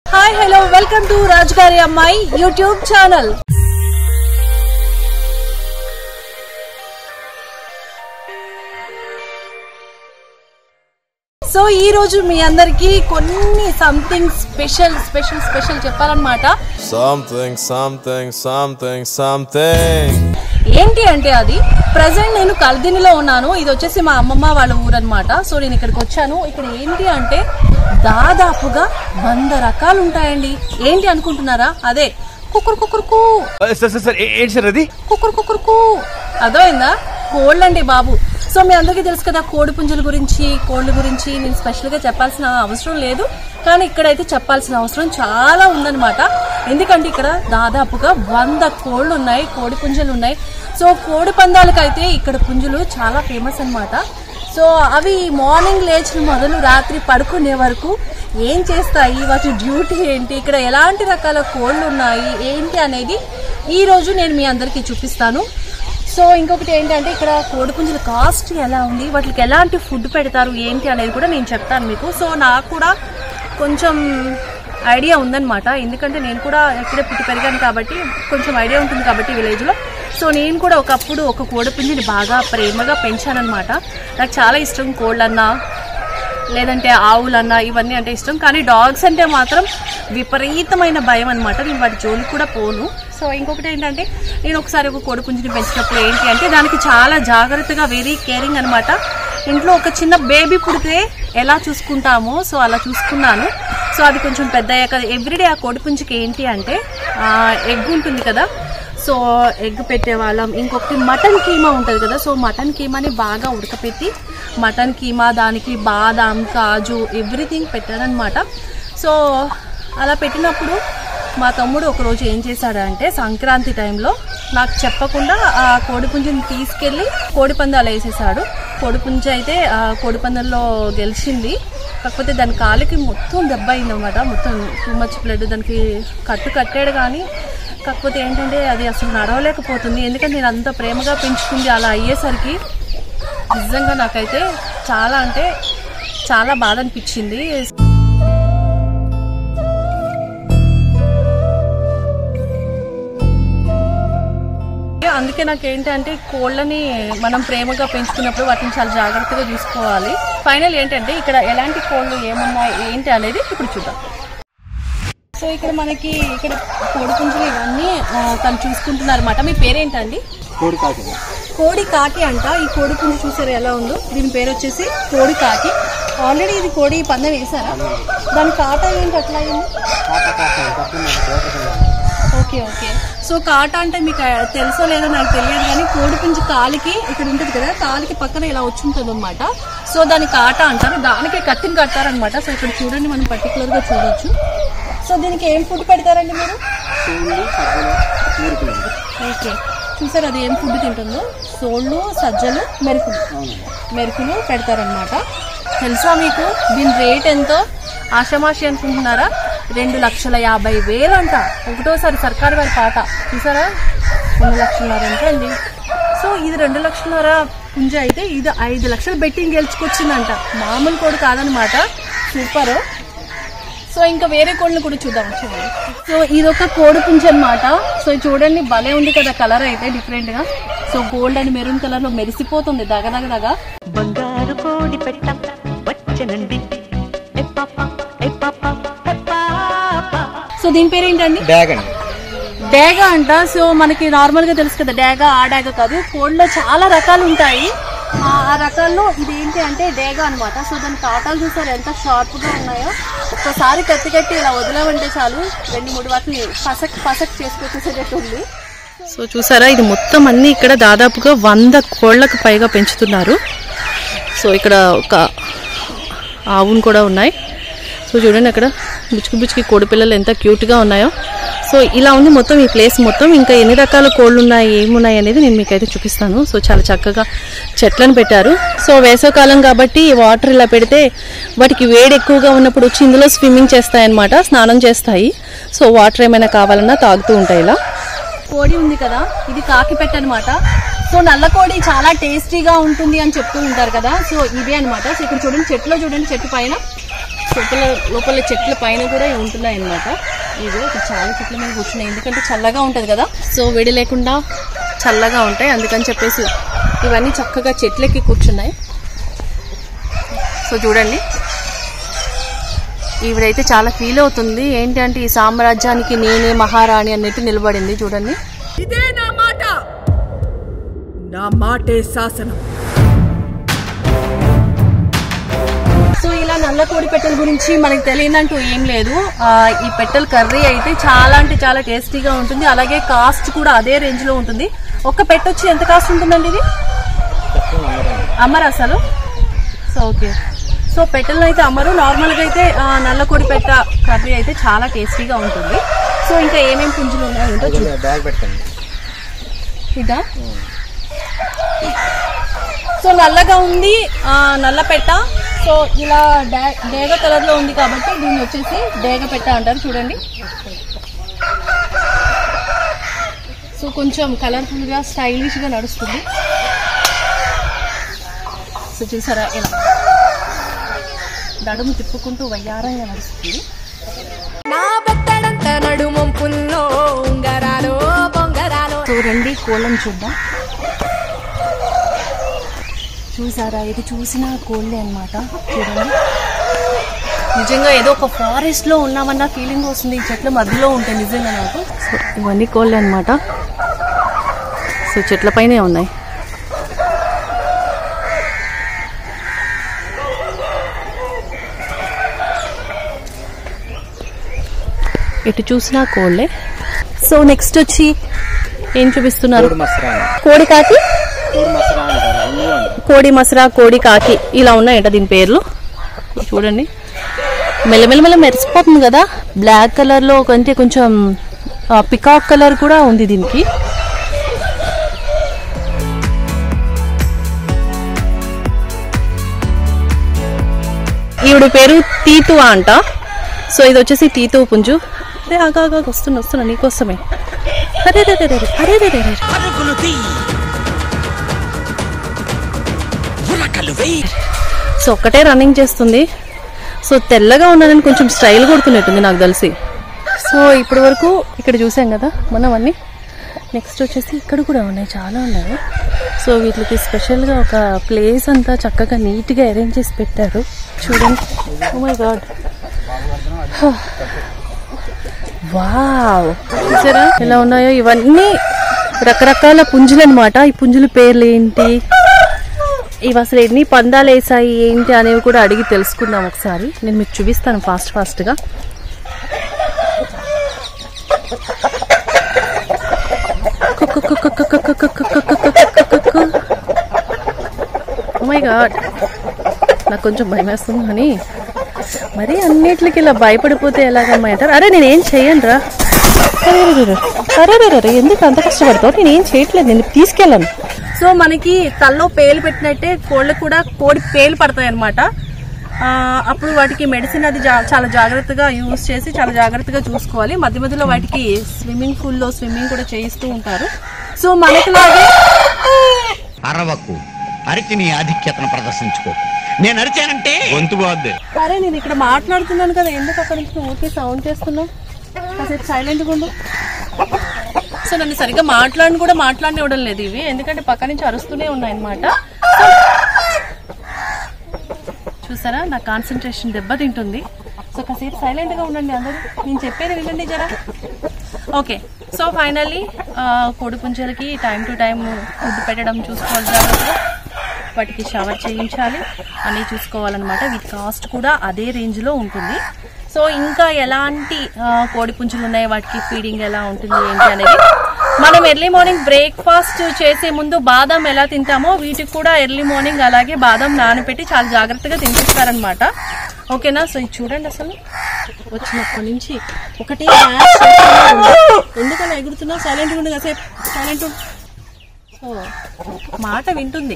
Hi hello welcome to రాజుగారి అమ్మాయి YouTube channel so ఈ రోజు మీ అందరికి కొన్ని సంథింగ్ స్పెషల్ స్పెషల్ స్పెషల్ చెప్పాలన్నమాట Something, something, something, something. ఏంటి అంటే అది ప్రజెంట్ నేను కల్దినిలో ఉన్నాను ఇది వచ్చేసి మా అమ్మమ్మ వాళ్ళ ఊరు అనమాట సో నేను ఇక్కడికి వచ్చాను ఇక్కడ ఏంటి అంటే దాదాపుగా వంద రకాలు ఉంటాయండి ఏంటి అనుకుంటున్నారా అదే కుక్కురు కుక్కురుకు సార్ సార్ సార్ ఏ- ఏంటి సార్ అది కుక్కురు కుక్కురుకు అర్థమైందా కోళ్ళు అండి బాబు సో మీ అందరికీ తెలుసు కదా కోడి పుంజుల గురించి కోళ్ళ గురించి నేను స్పెషల్గా చెప్పాల్సిన అవసరం లేదు కానీ ఇక్కడైతే చెప్పాల్సిన అవసరం చాలా ఉందన్నమాట ఎందుకంటే ఇక్కడ దాదాపుగా వంద కోళ్ళు ఉన్నాయి కోడి పుంజులు ఉన్నాయి సో కోడి పందాలకైతే ఇక్కడ పుంజులు చాలా ఫేమస్ అన్నమాట సో అవి మార్నింగ్ లేచిన మొదలు రాత్రి పడుకునే వరకు ఏం చేస్తాయి వాటి డ్యూటీ ఏంటి ఇక్కడ ఎలాంటి రకాల కోళ్ళు ఉన్నాయి ఏంటి అనేది ఈ రోజు నేను మీ అందరికీ చూపిస్తాను సో ఇంకొకటి ఏంటంటే ఇక్కడ కోడిపుంజుల కాస్ట్ ఎలా ఉంది వాటికి ఎలాంటి ఫుడ్ పెడతారు ఏంటి అనేది కూడా నేను చెప్తాను మీకు సో నాకు కూడా కొంచెం ఐడియా ఉందన్నమాట ఎందుకంటే నేను కూడా ఇక్కడే పుట్టి పెరిగాను కాబట్టి కొంచెం ఐడియా ఉంటుంది కాబట్టి విలేజ్లో సో నేను కూడా ఒకప్పుడు ఒక కోడిపుంజిని బాగా ప్రేమగా పెంచానన్నమాట నాకు చాలా ఇష్టం కోళ్ళన్నా లేదంటే ఆవులన్నా ఇవన్నీ అంటే ఇష్టం కానీ డాగ్స్ అంటే మాత్రం విపరీతమైన భయం అనమాట నేను వాటి జోలికి కూడా పోను సో ఇంకొకటి ఏంటంటే నేను ఒకసారి ఒక కోడిపుంజిని పెంచినప్పుడు ఏంటి అంటే దానికి చాలా జాగ్రత్తగా వెరీ కేరింగ్ అనమాట ఇంట్లో ఒక చిన్న బేబీ పుడితే ఎలా చూసుకుంటామో సో అలా చూసుకున్నాను సో అది కొంచెం పెద్ద అయ్యాక ఎవ్రీడే ఆ కోడిపుంజికి ఏంటి అంటే ఎగ్ ఉంటుంది కదా సో ఎగ్ పెట్టేవాళ్ళం ఇంకొకటి మటన్ కీమా ఉంటుంది కదా సో మటన్ కీమాని బాగా ఉడకపెట్టి మటన్ కీమా దానికి బాదాం కాజు ఎవ్రీథింగ్ పెట్టారనమాట సో అలా పెట్టినప్పుడు మా తమ్ముడు ఒకరోజు ఏం చేశాడంటే సంక్రాంతి టైంలో నాకు చెప్పకుండా ఆ కోడిపుంజుని తీసుకెళ్ళి కోడిపందాలు వేసేసాడు కోడిపుంజ అయితే ఆ కోడిపందంలో గెలిచింది కాకపోతే దాని కాలికి మొత్తం దెబ్బ అయిందన్నమాట మొత్తం టూ మచ్ బ్లడ్ దానికి కట్టు కట్టాడు కానీ కాకపోతే ఏంటంటే అది అసలు నడవలేకపోతుంది ఎందుకంటే నేను అంత ప్రేమగా పెంచుకుంది అలా అయ్యేసరికి నిజంగా నాకైతే చాలా అంటే చాలా బాధ అనిపించింది అందుకే నాకు ఏంటంటే కోళ్ళని మనం ప్రేమగా పెంచుకున్నప్పుడు వాటిని చాలా జాగ్రత్తగా చూసుకోవాలి ఫైనల్ ఏంటంటే ఇక్కడ ఎలాంటి కోళ్ళు ఏమున్నాయి ఏంటి అనేది ఇప్పుడు చూద్దాం సో ఇక్కడ మనకి ఇక్కడ కోడి పుంజులు ఇవన్నీ ఆ, తను చూసుకుంటున్నారన్నమాట మీ పేరేంటండి కోడి కాకి కోడి కాకి అంట ఈ కోడి పుంజు చూసారు ఎలా ఉందో దీని పేరు వచ్చేసి కోడి కాకి ఆల్రెడీ ఇది కోడి పందెం వేసారా దాని కాట ఏంటి అట్లా అయింది ఓకే ఓకే సో కాట అంటే మీకు ఆ, తెలుసో లేదో నాకు తెలియదు కానీ కోడి పుంజు కాలికి ఇక్కడ ఉంటుంది కదా కాలికి పక్కన ఇలా వచ్చి ఉంటుంది అనమాట సో దాని కాట అంటారు దానికి కత్తిని కడతారనమాట సో ఇక్కడ చూడండి మనం పర్టికులర్ గా చూడొచ్చు సో దీనికి ఏం ఫుడ్ పెడతారండి మీరు ఓకే చూసారు అది ఏం ఫుడ్ తింటుందో సోళ్ళు సజ్జలు మెరుకులు మెరుకులు పెడతారనమాట తెలుసా మీకు దీని రేట్ ఎంతో ఆషమాషి అనుకుంటున్నారా రెండు లక్షల యాభై వేలు అంట ఒకటోసారి సర్కారు వారి పాట చూసారా రెండు లక్షలన్నర అంటే అండి సో ఇది రెండు లక్షలన్నర పుంజ అయితే ఇది ఐదు లక్షలు బెట్టింగ్ గెలుచుకొచ్చిందంట మామూలు కోడి కాదనమాట సూపర్ సో ఇంకా వేరే కోళ్ళని కూడా చూద్దాం చూడండి సో ఇదొక కోడి పుంజ అనమాట సో చూడండి భలే ఉంది కదా కలర్ అయితే డిఫరెంట్ గా so gold and maroon colour లో మెరిసిపోతుంది దగ దగ దగ బంగారు కోడి పెట్ట వచ్చనండి ఏ పాప ఏ పాప ఏ పాప సో దీని పేరు ఏంటండి బ్యాగ్ అండి డేగ అంట సో మనకి నార్మల్ గా తెలుసు కదా డేగ ఆ డేగ కాదు కోడిలో చాలా రకాలు ఉంటాయి ఆ ఆ రకాల్లో ఇది ఏంటి అంటే డేగ అన్నమాట సో దాని కాటాలు చూసారు ఎంత షార్ప్ గా ఉన్నాయో ఒక్కసారి కత్తి కట్టి ఇలా వదిలేమంటే చాలు రెండు మూడు వాటిని పసక్ పసక్ చేసుకొచ్చేసేటట్టు ఉంది సో చూసారా ఇది మొత్తం అన్ని ఇక్కడ దాదాపుగా వంద కోళ్లకు పైగా పెంచుతున్నారు సో ఇక్కడ ఒక ఆవును కూడా ఉన్నాయి సో చూడండి అక్కడ బుచ్చుకి బుచ్చుకి కోడి పిల్లలు ఎంత క్యూట్గా ఉన్నాయో సో ఇలా ఉంది మొత్తం ఈ ప్లేస్ మొత్తం ఇంకా ఎన్ని రకాల కోళ్ళు ఉన్నాయి ఏమున్నాయి అనేది నేను మీకైతే చూపిస్తాను సో చాలా చక్కగా చెట్లను పెట్టారు సో వేసవకాలం కాబట్టి ఈ వాటర్ ఇలా పెడితే వాటికి వేడి ఎక్కువగా ఉన్నప్పుడు వచ్చి ఇందులో స్విమ్మింగ్ చేస్తాయన్నమాట స్నానం చేస్తాయి సో వాటర్ ఏమైనా కావాలన్నా తాగుతూ ఉంటాయి ఇలా కోడి ఉంది కదా ఇది కాకి పెట్ట అనమాట సో నల్ల కోడి చాలా టేస్టీగా ఉంటుంది అని చెప్తూ ఉంటారు కదా సో ఇదే అనమాట సో ఇక్కడ చూడండి చెట్లో చూడండి చెట్టు పైన లోపల లోపల చెట్ల పైన కూడా ఇవి ఉంటున్నాయి అన్నమాట ఇవి ఇక్కడ చాలా చెట్ల మీద కూర్చున్నాయి ఎందుకంటే చల్లగా ఉంటుంది కదా సో వేడి లేకుండా చల్లగా ఉంటాయి అందుకని చెప్పేసి ఇవన్నీ చక్కగా చెట్లెక్కి కూర్చున్నాయి సో చూడండి ఈవిడైతే చాలా ఫీల్ అవుతుంది ఏంటి అంటే ఈ సామ్రాజ్యానికి నేనే మహారాణి అన్నట్టు నిలబడింది చూడండి ఇదే నా మాట నా మాటే శాసనం సో ఇలా నల్ల కోడి పెట్టెల గురించి మనకి తెలియదంటూ ఏం లేదు ఆ, ఈ పెట్టెల కర్రీ అయితే చాలా అంటే చాలా టేస్టీగా ఉంటుంది అలాగే కాస్ట్ కూడా అదే రేంజ్ లో ఉంటుంది ఒక్క పెట్ట వచ్చి ఎంత కాస్ట్ ఉంటుందండి ఇది అమ్మరు అసలు సో ఓకే సో పెట్టెలను అయితే అమ్మరు నార్మల్ గా అయితే ఆ, నల్ల కోడి పెట్ట కర్రీ అయితే చాలా టేస్టీగా ఉంటుంది సో ఇంకా ఏమేమి పుంజులు ఉన్నాయో ఏంటో చూద్దాం బ్యాగ్ పెట్టండి ఇదా సో నల్లగా ఉంది ఆ, నల్ల పెట్ట సో ఇలా డే- డేగ కలర్ లో ఉంది కాబట్టి దీన్ని వచ్చేసి డేగ పెట్ట అంటారు చూడండి సో కొంచెం కలర్ఫుల్ గా స్టైలిష్ గా నడుస్తుంది సో చూసారా ఇలా నడుము తిప్పుకుంటూ వయ్యారంగా నడుస్తుంది నా బెత్తడంత నడుమొంపుల్లో ఉంగరాలో బొంగరాలో సో రండి కోళ్ళని చూద్దాం చూసారా ఇది చూసిన కోళ్ళే అన్నమాట చూడండి నిజంగా ఏదో ఒక ఫారెస్ట్ లో ఉన్నామన్న ఫీలింగ్ వస్తుంది ఈ చెట్ల మధ్యలో ఉంటాయి నిజంగా నాకు సో ఇవన్నీ కోళ్ళే అన్నమాట సో చెట్ల పైనే ఉన్నాయి ఎటు చూసినా కోళ్ళే సో నెక్స్ట్ వచ్చి ఏం చూపిస్తున్నారు మసరా కోడి కాకి కోడి మసరా అంటారు ఇంగు అంటారు కోడి మసరా కోడి కాకి ఇలా ఉన్నాయంట దీని పేర్లు చూడండి మెల్లమెల్లమెల్ల మెరిసిపోతుంది కదా బ్లాక్ కలర్ లో కంటే కొంచెం పికాక్ కలర్ కూడా ఉంది దీనికి ఈవిడ పేరు తీతు అంట సో ఇది వచ్చేసి తీతు పుంజు అరే ఆగా ఆగా వస్తున్నా వస్తున్నా నీకోసమే అరే రే రే రే అరే రే రే రే సో ఒక్కటే రన్నింగ్ చేస్తుంది సో తెల్లగా ఉన్నానని కొంచెం స్టైల్ కొడుతున్నట్టుంది నాకు తెలిసి సో ఇప్పటి వరకు ఇక్కడ చూసాం కదా మనం అన్ని నెక్స్ట్ వచ్చేసి ఇక్కడ కూడా ఉన్నాయి చాలా ఉన్నాయి సో వీటికి స్పెషల్గా ఒక ప్లేస్ అంతా చక్కగా నీట్గా అరేంజ్ చేసి పెట్టారు చూడండి ఓ మై గాడ్ వావ్ చూసారా ఎలా ఉన్నాయో ఇవన్నీ రకరకాల పుంజులు అనమాట ఈ పుంజుల పేర్లు ఏంటి ఇవి అసలు ఎన్ని పందాలు వేసాయి ఏంటి అనేవి కూడా అడిగి తెలుసుకుందాం ఒకసారి నేను మీకు చూపిస్తాను ఫాస్ట్ ఫాస్ట్గా మై గాడ్ నాకు కొంచెం భయం వేస్తుంది కానీ మరి అన్నిటికి ఇలా భయపడిపోతే ఎలాగమ్మా అంటారు అరే నేనేం చెయ్యను రా అరే అరే, అరే, అరే అరే అరే ఎందుకు అంత కష్టపడతావు నేనేం చేయట్లేదు నేను తీసుకెళ్ళాను సో మనకి తల్లో పేలు పెట్టినట్టే కోళ్ళకు కూడా కోడి పేలు పడతాయి అనమాట అప్పుడు వాటికి మెడిసిన్ అది జా- చాలా జాగ్రత్తగా యూజ్ చేసి చాలా జాగ్రత్తగా చూసుకోవాలి మధ్య మధ్యలో వాటికి స్విమ్మింగ్ పూల్లో స్విమ్మింగ్ కూడా చేయిస్తూ ఉంటారు సో మనకి లాగే అరవకు అరిచి నీ ఆధిక్యతను ప్రదర్శించుకో నేను అరిచానంటే గొంతు బాద్దే సరే నేను ఇక్కడ మాట్లాడుతున్నాను కదా ఎందుకు అక్కడ నుంచి నువ్వు ఊరికే సౌండ్ చేస్తున్నావు కాసేపు సైలెంట్గా ఉండు సో నన్ను సరిగ్గా మాట్లాడిని కూడా మాట్లాడనివ్వడం లేదు ఇవి ఎందుకంటే పక్క నుంచి అరుస్తూనే ఉన్నాయి అనమాట చూసారా నా కాన్సన్ట్రేషన్ దెబ్బతింటుంది సో కాసేపు సైలెంట్ గా ఉండండి అందరూ నేను చెప్పేది వినండి జరా ఓకే సో ఫైనల్లీ కోడి పుంజలకి టైం టు టైం ఫుడ్ పెట్టడం చూసుకోవాలి జాగ్రత్తగా వాటికి షవర్ చేయించాలి అన్నీ చూసుకోవాలన్నమాట వీటి కాస్ట్ కూడా అదే రేంజ్లో ఉంటుంది సో ఇంకా ఎలాంటి ఆ, కోడి పుంజులు ఉన్నాయి వాటికి ఫీడింగ్ ఎలా ఉంటుంది ఏంటి అనేది మనం ఎర్లీ మార్నింగ్ బ్రేక్ఫాస్ట్ చేసే ముందు బాదం ఎలా తింటామో వీటికి కూడా ఎర్లీ మార్నింగ్ అలాగే బాదం నానబెట్టి చాలా జాగ్రత్తగా తినిపిస్తారనమాట ఓకేనా సో ఇది చూడండి అసలు వచ్చినప్పటి నుంచి ఒకటి ర్యాష్ చేస్తూనే ఉంది. ఎందుకలా ఎగురుతున్నావు సైలెంట్గా ఉండు కాసేపు సైలెంట్ సో మాట వింటుంది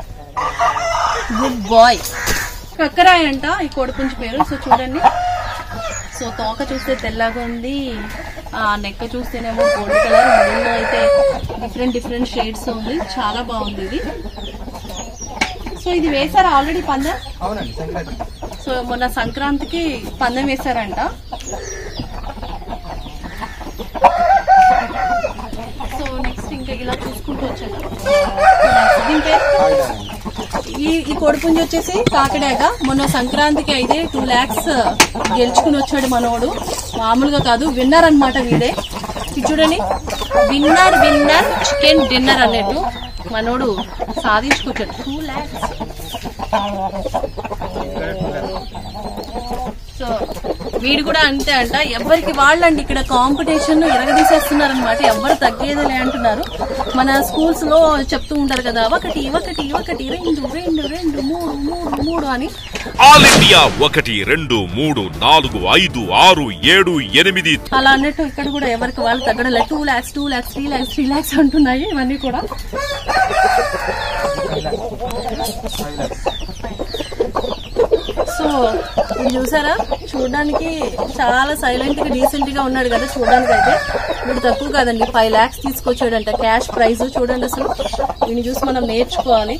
గుడ్ బాయ్ కక్కరాయ అంట ఈ కోడిపుంజు పేరు సో చూడండి సో తోక చూస్తే తెల్లగా ఉంది ఆ నెక్క చూస్తేనేమో గోల్డ్ కలర్ మిడిల్లో అయితే డిఫరెంట్ డిఫరెంట్ షేడ్స్ ఉంది చాలా బాగుంది ఇది సో ఇది వేసారా ఆల్రెడీ పందా అవునండి సంక్రాంతి సో సో మొన్న సంక్రాంతికి పందెం వేశారంట సో నెక్స్ట్ ఇంకా ఇలా చూసుకుంటూ వచ్చాను దీని పేరు ఈ ఈ కోడిపుంజి వచ్చేసి కాకిడాక మొన్న సంక్రాంతికి అయితే టూ లాక్స్ గెలుచుకుని వచ్చాడు మనోడు మామూలుగా కాదు విన్నర్ అన్నమాట వీడే ఇది చూడండి విన్నర్ విన్నర్ చికెన్ డిన్నర్ అన్నట్టు మనోడు సాధించుకొచ్చాడు టూ లాక్స్ సో వీడు కూడా అంతే అంట ఎవరికి వాళ్ళండి ఇక్కడ కాంపిటీషన్ ఎరగదీసేస్తున్నారు అనమాట ఎవరు తగ్గేదిలే అంటున్నారు మన స్కూల్స్ లో చెప్తూ ఉంటారు కదా ఒకటి ఒకటి ఒకటి రెండు రెండు రెండు మూడు మూడు మూడు అని ఆల్ ఇండియా ఒకటి రెండు మూడు నాలుగు ఐదు ఆరు ఏడు ఎనిమిది అలా అన్నట్టు ఇక్కడ కూడా ఎవరికి వాళ్ళు తగ్గడం లేదు two lakhs two lakhs three lakhs three lakhs అంటున్నాయి ఇవన్నీ కూడా సో ఇది చూసారా చూడడానికి చాలా సైలెంట్ గా డీసెంట్ గా ఉన్నాడు కదా చూడడానికి అయితే వీడు తక్కువ కాదండి ఫైవ్ లాక్స్ తీసుకొచ్చాడంట క్యాష్ ప్రైజ్ చూడండి అసలు దీన్ని చూసి మనం నేర్చుకోవాలి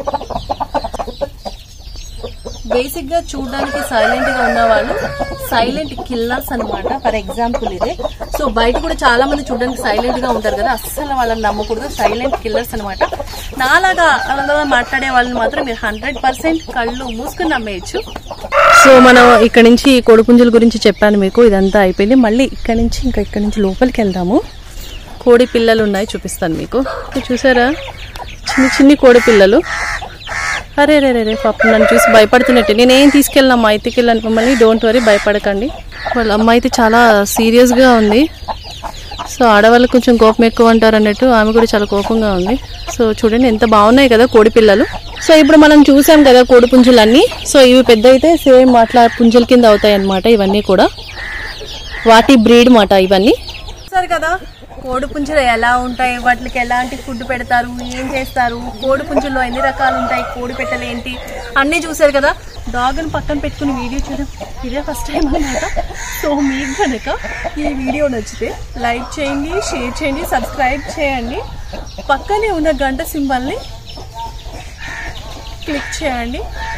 బేసిక్ గా చూడడానికి సైలెంట్ గా ఉన్న వాళ్ళు సైలెంట్ కిల్లర్స్ అన్నమాట ఫర్ ఎగ్జాంపుల్ ఇదే సో బయట కూడా చాలా మంది చూడడానికి సైలెంట్ గా ఉంటారు కదా అస్సలు వాళ్ళని నమ్మకూడదు సైలెంట్ కిల్లర్స్ అన్నమాట నాలాగా అలా మాట్లాడే వాళ్ళని మాత్రం మీరు హండ్రెడ్ పర్సెంట్ కళ్ళు మూసుకుని నమ్మేయచ్చు సో మనం ఇక్కడ నుంచి కోడిపుంజుల గురించి చెప్పాను మీకు ఇదంతా అయిపోయింది మళ్ళీ ఇక్కడ నుంచి ఇంకా ఇక్కడ నుంచి లోపలికి వెళ్దాము కోడి పిల్లలు ఉన్నాయి చూపిస్తాను మీకు ఇది చూసారా చిన్ని చిన్ని కోడి పిల్లలు అరే రే రే రే పాపం నన్ను చూసి భయపడుతున్నట్టే నేనేం తీసుకెళ్ళిన అమ్మ అయితే వెళ్ళాను మమ్మల్ని డోంట్ వరీ భయపడకండి వాళ్ళ అమ్మ అయితే చాలా సీరియస్గా ఉంది సో ఆడవాళ్ళకి కొంచెం కోపం ఎక్కువ అంటారు అన్నట్టు ఆమె కూడా చాలా కోపంగా ఉంది సో చూడండి ఎంత బాగున్నాయి కదా కోడి పిల్లలు సో ఇప్పుడు మనం చూసాం కదా కోడి పుంజులన్నీ సో ఇవి పెద్ద అయితే సేమ్ అట్లా పుంజుల కింద అవుతాయి అన్నమాట ఇవన్నీ కూడా వాటి బ్రీడ్ మాట ఇవన్నీ సరే కదా కోడి పుంజులు ఎలా ఉంటాయి వాటికి ఎలాంటి ఫుడ్ పెడతారు ఏం చేస్తారు కోడి పుంజుల్లో ఎన్ని రకాలు ఉంటాయి కోడి పెట్టలు ఏంటి అన్నీ చూసారు కదా డాగ్ని పక్కన పెట్టుకుని వీడియో చేయడం ఇదే ఫస్ట్ టైం అనమాట సో మీకు కనుక ఈ వీడియో నచ్చితే లైక్ చేయండి షేర్ చేయండి సబ్స్క్రైబ్ చేయండి పక్కనే ఉన్న గంట సింబల్ని క్లిక్ చేయండి